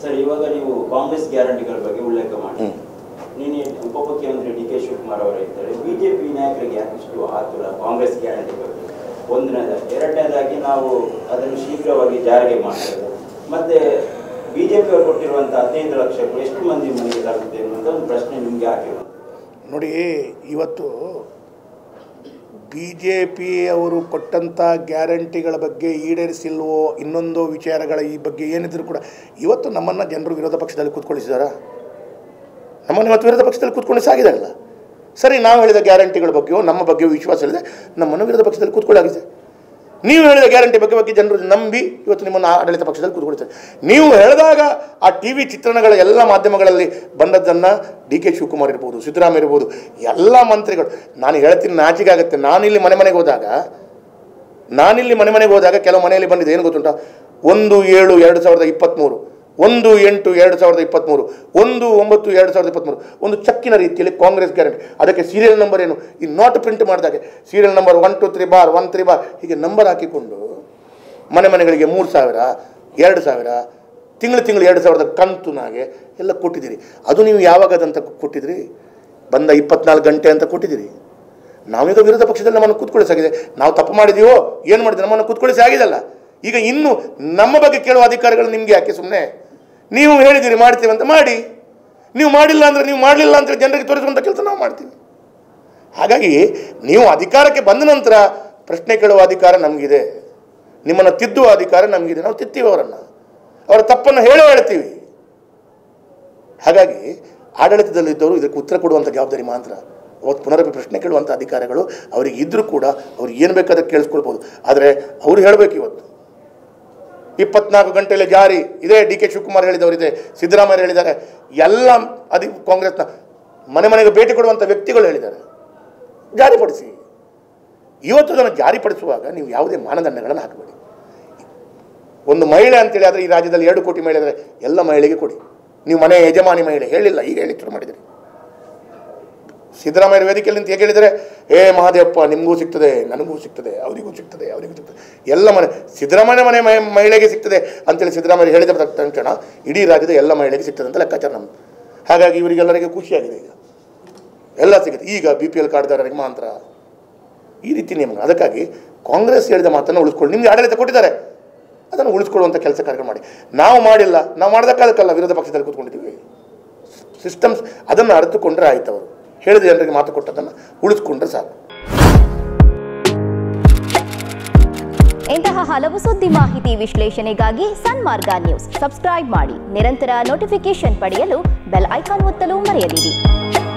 Sir ಇವಾಗ ನೀವು ಕಾಂಗ್ರೆಸ್ ಗ್ಯಾರಂಟಿಗಳ ಬಗ್ಗೆ ಉಲ್ಲೇಖ ಮಾಡಿ ಹ್ಮ್. ನೀನು ಉಪಮುಖ್ಯಮಂತ್ರಿ ಡಿ ಕೆ ಶಿವಕುಮಾರ್ ಅವರು ಹೇಳ್ತಾರೆ ಬಿಜೆಪಿ ನಾಯಕರಿಗೆ ಯಾಕಿಷ್ಟು ಆತುರ ಕಾಂಗ್ರೆಸ್ ಗ್ಯಾರಂಟಿ ಬಗ್ಗೆ ಒಂದನೇದಾಗಿ ಎರಡನೇದಾಗಿ ನಾವು ಅದನ್ನು ಶೀಘ್ರವಾಗಿ ಜಾರಿಗೆ ಮಾಡ್ತೇವೆ ಮತ್ತೆ ಬಿಜೆಪಿ ಅವರು ಕೊಟ್ಟಿರುವಂತಹ ಹದಿನೈದು ಲಕ್ಷಗಳು ಎಷ್ಟು ಮಂದಿ ಮನೆಗೆ ತಲುಪುತ್ತೆ ಅನ್ನುವಂಥ ಒಂದು ಪ್ರಶ್ನೆ ನಿಮ್ಗೆ ಹಾಕಿರೋದು ನೋಡಿ ಇವತ್ತು ಬಿ ಜೆ ಪಿ ಅವರು ಕೊಟ್ಟಂಥ ಗ್ಯಾರಂಟಿಗಳ ಬಗ್ಗೆ ಈಡೇರಿಸಿಲ್ವೋ ಇನ್ನೊಂದು ವಿಚಾರಗಳ ಈ ಬಗ್ಗೆ ಏನಿದ್ರು ಕೂಡ ಇವತ್ತು ನಮ್ಮನ್ನು ಜನರು ವಿರೋಧ ಪಕ್ಷದಲ್ಲಿ ಕೂತ್ಕೊಳ್ಳಿಸಿದಾರ ನಮ್ಮನ್ನು ಇವತ್ತು ವಿರೋಧ ಪಕ್ಷದಲ್ಲಿ ಕೂತ್ಕೊಂಡು ಸಾಗಿದಾರಲ್ಲ ಸರಿ ನಾವು ಹೇಳಿದ ಗ್ಯಾರಂಟಿಗಳ ಬಗ್ಗೆಯೋ ನಮ್ಮ ಬಗ್ಗೆಯೋ ವಿಶ್ವಾಸ ಇಲ್ಲದೆ ನಮ್ಮನ್ನು ವಿರೋಧ ಪಕ್ಷದಲ್ಲಿ ಕೂತ್ಕೊಳ್ಳಾಗಿದೆ ನೀವು ಹೇಳಿದ ಗ್ಯಾರಂಟಿ ಬಗ್ಗೆ ಬಗ್ಗೆ ಜನರು ನಂಬಿ ಇವತ್ತು ನಿಮ್ಮನ್ನು ಆಡಳಿತ ಪಕ್ಷದಲ್ಲಿ ಕೂತ್ಕೊಳ್ತಾರೆ ನೀವು ಹೇಳಿದಾಗ ಆ ಟಿ ವಿ ಚಿತ್ರಣಗಳ ಎಲ್ಲ ಮಾಧ್ಯಮಗಳಲ್ಲಿ ಬಂದದ್ದನ್ನು ಡಿ ಕೆ ಶಿವಕುಮಾರ್ ಇರ್ಬೋದು ಸಿದ್ದರಾಮಯ್ಯ ಇರ್ಬೋದು ಎಲ್ಲ ಮಂತ್ರಿಗಳು ನಾನು ಹೇಳ್ತೀನಿ ನಾಚಿಕೆ ಆಗುತ್ತೆ ನಾನಿಲ್ಲಿ ಮನೆ ಮನೆಗೆ ಹೋದಾಗ ನಾನಿಲ್ಲಿ ಮನೆ ಮನೆಗೆ ಹೋದಾಗ ಕೆಲವು ಮನೆಯಲ್ಲಿ ಬಂದಿದೆ ಏನು ಗೊತ್ತುಂಟ ಒಂದು ಏಳು ಎರಡು ಸಾವಿರದ ಇಪ್ಪತ್ತ್ಮೂರು ಒಂದು ಎಂಟು ಎರಡು ಸಾವಿರದ ಇಪ್ಪತ್ತ್ಮೂರು ಒಂದು ಒಂಬತ್ತು ಎರಡು ಸಾವಿರದ ಇಪ್ಪತ್ತ್ಮೂರು ಒಂದು ಚಕ್ಕಿನ ರೀತಿಯಲ್ಲಿ ಕಾಂಗ್ರೆಸ್ ಗ್ಯಾರಂಟಿ ಅದಕ್ಕೆ ಸೀರಿಯಲ್ ನಂಬರ್ ಏನು ಈ ನೋಟ್ ಪ್ರಿಂಟ್ ಮಾಡಿದಾಗೆ serial number one two three bar one three bar ಹೀಗೆ ನಂಬರ್ ಹಾಕಿಕೊಂಡು ಮನೆ ಮನೆಗಳಿಗೆ ಮೂರು ಸಾವಿರ ಎರಡು ಸಾವಿರ ತಿಂಗಳು ತಿಂಗಳು ಎರಡು ಸಾವಿರದ ಕಂತುನಾಗೆ ಎಲ್ಲ ಕೊಟ್ಟಿದ್ದೀರಿ ಅದು ನೀವು ಯಾವಾಗ ಅದಂತ ಕೊಟ್ಟಿದ್ರಿ ಬಂದ ಇಪ್ಪತ್ನಾಲ್ಕು ಗಂಟೆ ಅಂತ ಕೊಟ್ಟಿದ್ದೀರಿ ನಾವೀಗ ವಿರೋಧ ಪಕ್ಷದಲ್ಲಿ ನಮ್ಮನ್ನು ಕೂತ್ಕೊಳ್ಳಿಸಾಗಿದೆ ನಾವು ತಪ್ಪು ಮಾಡಿದೀವೋ ಏನು ಮಾಡಿದ್ವಿ ನಮ್ಮನ್ನು ಕೂತ್ಕೊಳ್ಳಿಸಿ ಆಗಿದಲ್ಲ ಈಗ ಇನ್ನು ನಮ್ಮ ಬಗ್ಗೆ ಕೇಳುವ ಅಧಿಕಾರಿಗಳು ನಿಮಗೆ ಯಾಕೆ ಸುಮ್ಮನೆ ನೀವು ಹೇಳಿದ್ದೀರಿ ಮಾಡ್ತೀವಿ ಅಂತ ಮಾಡಿ ನೀವು ಮಾಡಿಲ್ಲ ಅಂದರೆ ನೀವು ಮಾಡಲಿಲ್ಲ ಅಂತ ಜನರಿಗೆ ತೋರಿಸುವಂಥ ಕೆಲಸ ನಾವು ಮಾಡ್ತೀವಿ ಹಾಗಾಗಿ ನೀವು ಅಧಿಕಾರಕ್ಕೆ ಬಂದ ನಂತರ ಪ್ರಶ್ನೆ ಕೇಳುವ ಅಧಿಕಾರ ನಮಗಿದೆ ನಿಮ್ಮನ್ನು ತಿದ್ದುವ ಅಧಿಕಾರ ನಮಗಿದೆ ನಾವು ತಿತ್ತೀವಿ ಅವರನ್ನು ಅವರ ತಪ್ಪನ್ನು ಹೇಳೇ ಹೇಳ್ತೀವಿ ಹಾಗಾಗಿ ಆಡಳಿತದಲ್ಲಿದ್ದವರು ಇದಕ್ಕೆ ಉತ್ತರ ಕೊಡುವಂಥ ಜವಾಬ್ದಾರಿ ಮಾತ್ರ ಅವತ್ತು ಪುನರಪಿ ಪ್ರಶ್ನೆ ಕೇಳುವಂಥ ಅಧಿಕಾರಿಗಳು ಅವರಿಗೆ ಇದ್ದರೂ ಕೂಡ ಅವ್ರು ಏನು ಬೇಕಾದ್ರೆ ಕೇಳಿಸ್ಕೊಳ್ಬೋದು ಆದರೆ ಅವ್ರು ಹೇಳಬೇಕು ಇವತ್ತು ಇಪ್ಪತ್ನಾಲ್ಕು ಗಂಟೆಯಲ್ಲಿ ಜಾರಿ ಇದೇ ಡಿ ಕೆ ಶಿವಕುಮಾರ್ ಹೇಳಿದವರಿದೆ ಸಿದ್ದರಾಮಯ್ಯ ಹೇಳಿದ್ದಾರೆ ಎಲ್ಲ ಅಧಿ ಕಾಂಗ್ರೆಸ್ನ ಮನೆ ಮನೆಗೆ ಭೇಟಿ ಕೊಡುವಂಥ ವ್ಯಕ್ತಿಗಳು ಹೇಳಿದ್ದಾರೆ ಜಾರಿಪಡಿಸಿ ಇವತ್ತು ಅದನ್ನು ಜಾರಿಪಡಿಸುವಾಗ ನೀವು ಯಾವುದೇ ಮಾನದಂಡಗಳನ್ನು ಹಾಕಬೇಡಿ ಒಂದು ಮಹಿಳೆ ಅಂತೇಳಿ ಆದರೆ ಈ ರಾಜ್ಯದಲ್ಲಿ ಎರಡು ಕೋಟಿ ಮಹಿಳೆ ಇದ್ದಾರೆ ಎಲ್ಲ ಮಹಿಳೆಗೆ ಕೊಡಿ ನೀವು ಮನೆ ಯಜಮಾನಿ ಮಹಿಳೆ ಹೇಳಿಲ್ಲ ಈಗ ಹೇಳಿ ಶುರು ಮಾಡಿದಿರಿ ಸಿದ್ದರಾಮಯ್ಯ ವೇದಿಕೆಯಲ್ಲಿ ನಿಂತು ಹೇಗೆ ಹೇಳಿದರೆ ಏ ಮಹಾದೇವಪ್ಪ ನಿಮಗೂ ಸಿಗ್ತದೆ ನನಗೂ ಸಿಗ್ತದೆ ಅವರಿಗೂ ಸಿಗ್ತದೆ ಅವರಿಗೂ ಸಿಗ್ತದೆ ಎಲ್ಲ ಮನೆ ಸಿದ್ದರಾಮಯ್ಯ ಮನೆ ಮಹಿ- ಮಹಿಳೆಗೆ ಸಿಗ್ತದೆ ಅಂತೇಳಿ ಸಿದ್ದರಾಮಯ್ಯ ಹೇಳಿದ ತಕ್ಷಣ ಇಡೀ ರಾಜ್ಯದ ಎಲ್ಲ ಮಹಿಳೆಗೆ ಸಿಗ್ತದೆ ಅಂತ ಲೆಕ್ಕಾಚಾರ ನಮ್ಮದು ಹಾಗಾಗಿ ಇವರಿಗೆಲ್ಲರಿಗೆ ಖುಷಿಯಾಗಿದೆ ಈಗ ಎಲ್ಲ ಸಿಗುತ್ತೆ ಈಗ ಬಿ ಪಿ ಎಲ್ ಕಾರ್ಡ್ದಾರರಿಗೆ ಮಾತ್ರ ಈ ರೀತಿ ನಿಯಮ ಅದಕ್ಕಾಗಿ ಕಾಂಗ್ರೆಸ್ ಹೇಳಿದ ಮಾತನ್ನು ಉಳಿಸ್ಕೊಳ್ಳಿ ನಿಮಗೆ ಆಡಳಿತ ಕೊಟ್ಟಿದ್ದಾರೆ ಅದನ್ನು ಉಳಿಸ್ಕೊಳ್ಳುವಂಥ ಕೆಲಸ ಕಾರ್ಯ ಮಾಡಿ ನಾವು ಮಾಡಿಲ್ಲ ನಾವು ಮಾಡೋದಕ್ಕಾಗಕ್ಕಲ್ಲ ವಿರೋಧ ಪಕ್ಷದಲ್ಲಿ ಕೂತ್ಕೊಂಡಿದ್ದೀವಿ ಸಿಸ್ಟಮ್ಸ್ ಅದನ್ನು ಅರಿತುಕೊಂಡ್ರೆ ಆಯ್ತು ಅವರು ಹೇಳಿದ ಜನರಿಗೆ ಮಾತು ಕೊಟ್ಟದನ್ನು ಉಳಿಸ್ಕೊಂಡ್ರೆ ಸಾಕು ಇಂತಹ ಹಲವು ಸುದ್ದಿ ಮಾಹಿತಿ ವಿಶ್ಲೇಷಣೆಗಾಗಿ ಸನ್ಮಾರ್ಗ ನ್ಯೂಸ್ ಸಬ್ಸ್ಕ್ರೈಬ್ ಮಾಡಿ ನಿರಂತರ ನೋಟಿಫಿಕೇಶನ್ ಪಡೆಯಲು ಬೆಲ್ ಐಕಾನ್ ಒತ್ತಲು ಮರೆಯದಿರಿ